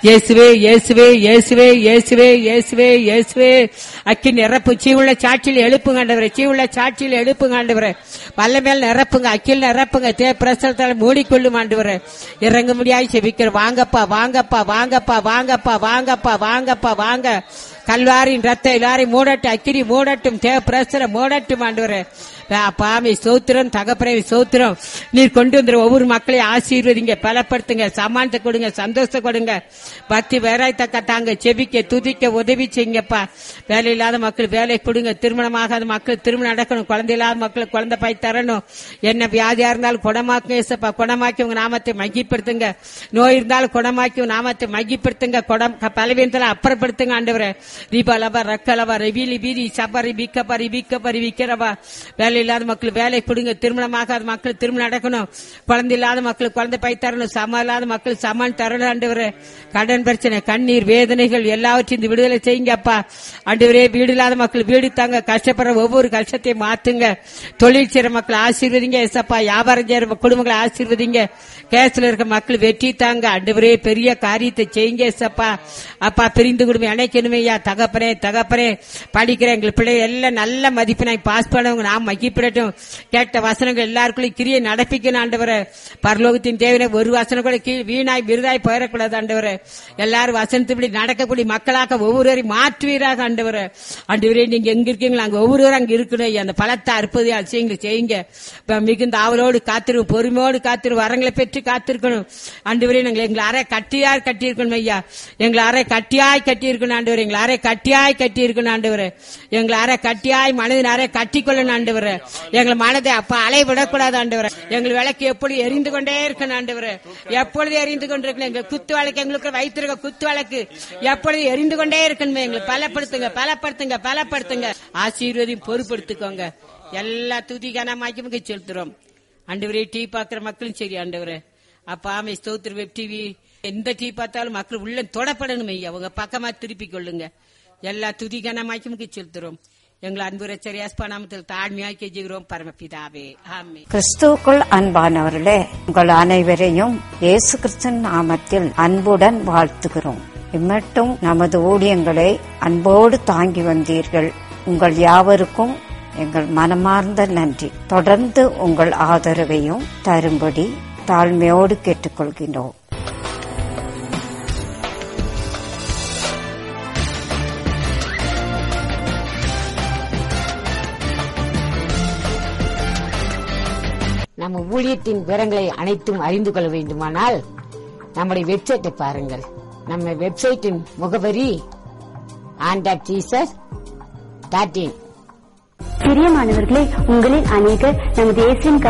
இயேசுவே இயேசுவே இயேசுவே இயேசுவே இயேசுவே இயேசுவே அக்கி நிரப்பு சீவுள்ள சாட்சியில் எழுப்புங்க ஆண்டவரே சீவுள்ள சாட்சியில் எழுப்புங்க ஆண்டவரே வல்ல மேல் நிரப்புங்க அக்கில் நிரப்புங்க தே பிரசனத்தால் மூடிக்கொள்ளும் ஆண்டவரே இறங்க முடியாது செபிக்கிற வாங்கப்பா வாங்கப்பா வாங்கப்பா வாங்கப்பா வாங்கப்பா வாங்கப்பா வாங்க கல்வாரின் ரத்த எல்லாரையும் மூடட்டும் அக்கிரி மூடட்டும் தே பிரசர மூடட்டும் ஆண்டவரே பாமை சோத்திரம் தகப்பனை சோத்திரம் நீர் கொண்டு வந்துற ஒவ்வொரு மக்களையும் ஆசீர்வதிங்க பலப்படுத்துங்க சமானத்தை கொடுங்க சந்தோஷத்தை கொடுங்க பக்தி வேறாய்த்தக்க தாங்க செபிக்க துதிக்க உதவி செய்யுங்கப்பா வேலை இல்லாத மக்கள் வேலை கொடுங்க திருமணமாகாத மக்கள் திருமணம் நடக்கணும் குழந்தை இல்லாத மக்களுக்கு குழந்தை பாய் தரணும் என்ன வியாதியா இருந்தாலும் குணமாக்குங்க ஏசப்பா குணமாக்கி உங்க நாமத்தை மகிப்படுத்துங்க நோய் இருந்தாலும் குணமாக்கி உங்க நாமத்தை மகிப்படுத்துங்க குடம் பலவீனத்தில் அப்புறப்படுத்துங்க ஆண்டவரே தீபாலபா ரக்கலபா ரெவிலி பீரி சபரி பிக்கப்பா ரிபிக்கப்பா ரிபிக்கிறவா வேலை இல்லாத மக்கள் வேலை கொடுங்க திருமணமாகாத மக்கள் திருமணம் நடக்கணும் குழந்தை இல்லாத மக்கள் குழந்தை பை தரணும் சம இல்லாத மக்கள் சமான் தரணும் ஆண்டவரே கடன் பிரச்சனை கண்ணீர் வேதனைகள் எல்லாவற்றையும் இந்த விடுதலை செய்யுங்க அப்பா ஆண்டவரே வீடு இல்லாத மக்கள் வீடு தாங்க கஷ்டப்படுற ஒவ்வொரு கஷ்டத்தையும் மாத்துங்க தொழில் செய்யற மக்கள் ஆசீர்வதிங்க ஏசப்பா வியாபாரம் செய்யற குடும்பங்களை ஆசீர்வதிங்க கேஸ்ல இருக்க மக்கள் வெற்றி தாங்க ஆண்டவரே பெரிய காரியத்தை செய்யுங்க ஏசப்பா அப்பா பிரிந்து குடும்பம் இணைக்கணுமே ஐயா தகப்பனே தகப்பனே படிக்கிற எங்கள் பிள்ளை எல்லாம் நல்ல மதிப்பெண்ணாய் பாஸ் பண்ணவங்க நாம் மகிப்பிடட்டும் கேட்ட வசனங்கள் எல்லாருக்குள்ளும் கிரியை நடப்பிக்கணும் ஆண்டவரே பரலோகத்தின் தேவையில ஒரு வசனம் கூட கீழ் வீணாய் விருதாய் போயிடக்கூடாது ஆண்டவரே எல்லாரும் வசனத்துப்படி நடக்கக்கூடிய மக்களாக ஒவ்வொருவரையும் மாற்றுவீராக ஆண்டவரே ஆண்டவரே நீங்க எங்க இருக்கீங்களா அங்க ஒவ்வொருவரும் அங்க இருக்கணும் ஐயா. அந்த பலத்தை அற்புதம் அதிசயங்களை செய்யுங்க இப்ப மிகுந்த ஆவலோடு காத்திரும் பொறுமையோடு காத்திரும் வரங்களை பெற்று காத்திருக்கணும் ஆண்டவரே நாங்கள் எங்களை அறை கட்டியாய் கட்டியிருக்கணும் ஐயா எங்களை அறை கட்டியாய் கட்டியிருக்கணும் ஆண்டவரே எங்களை அறை கட்டியாய் கட்டியிருக்கணும் ஆண்டவரே எங்களை அறை கட்டியாய் மனதின் அறை கட்டிக்கொள்ளணும் ஆண்டவரே எங்களை மனதை அப்ப அலை விடக்கூடாது ஆண்டவரே எங்கள் விளக்கு எப்படி எரிந்து கொண்டே இருக்கணும் ஆண்டவரே எப்பொழுது எரிந்து கொண்டிருக்கணும் எங்க குத்து வழக்கு எங்களுக்கு வைத்திருக்க குத்து வழக்கு எப்பொழுது எரிந்து கொண்டே இருக்கணுமே எங்களை பலப்படுத்துங்க பலப்படுத்துங்க பலப்படுத்துங்க ஆசீர்வதியும் பொறுப்படுத்திக்கோங்க எல்லா துதி கனமாக்கி செலுத்துறோம் ஆண்டவரே டீ பாக்குற மக்களும் சரி ஆண்டவரே அப்பா ஆமை ஸ்தோத்திர வெப் டிவி எந்த டீ பார்த்தாலும் மக்கள் உள்ள தொடப்படணும் ஐயா அவங்க பக்கமா திருப்பி கொள்ளுங்க எல்லா துதி கனமாக்கி செலுத்துறோம் எங்களை அன்பு ரச்சரியாஸ் நாமத்தில் தாழ்மையாக்கி கெஞ்சுகிறோம் பரமபிதாவே ஆமே கிறிஸ்துவுக்குள் அன்பானவர்களே உங்கள் அனைவரையும் இயேசு கிறிஸ்தன் நாமத்தில் அன்புடன் வாழ்த்துகிறோம் இம்மட்டும் நமது ஊழியங்களை அன்போடு தாங்கி வந்தீர்கள் உங்கள் யாவருக்கும் எங்கள் மனமார்ந்த நன்றி தொடர்ந்து உங்கள் ஆதரவையும் தரும்படி தாழ்மையோடு கேட்டுக்கொள்கின்றோம் நம்ம ஊழியத்தின் விவரங்களை அனைத்தும் அறிந்து கொள்ள வேண்டுமானால் நம்முடைய வெப்சைட்டை பாருங்கள் நம்ம வெப்சைட்டின் முகவரி ஆண்டாட் ஜீசஸ் டாட் இன் பிரியமானவர்களே உங்களில் அநேகர் நமது இயேசுவின்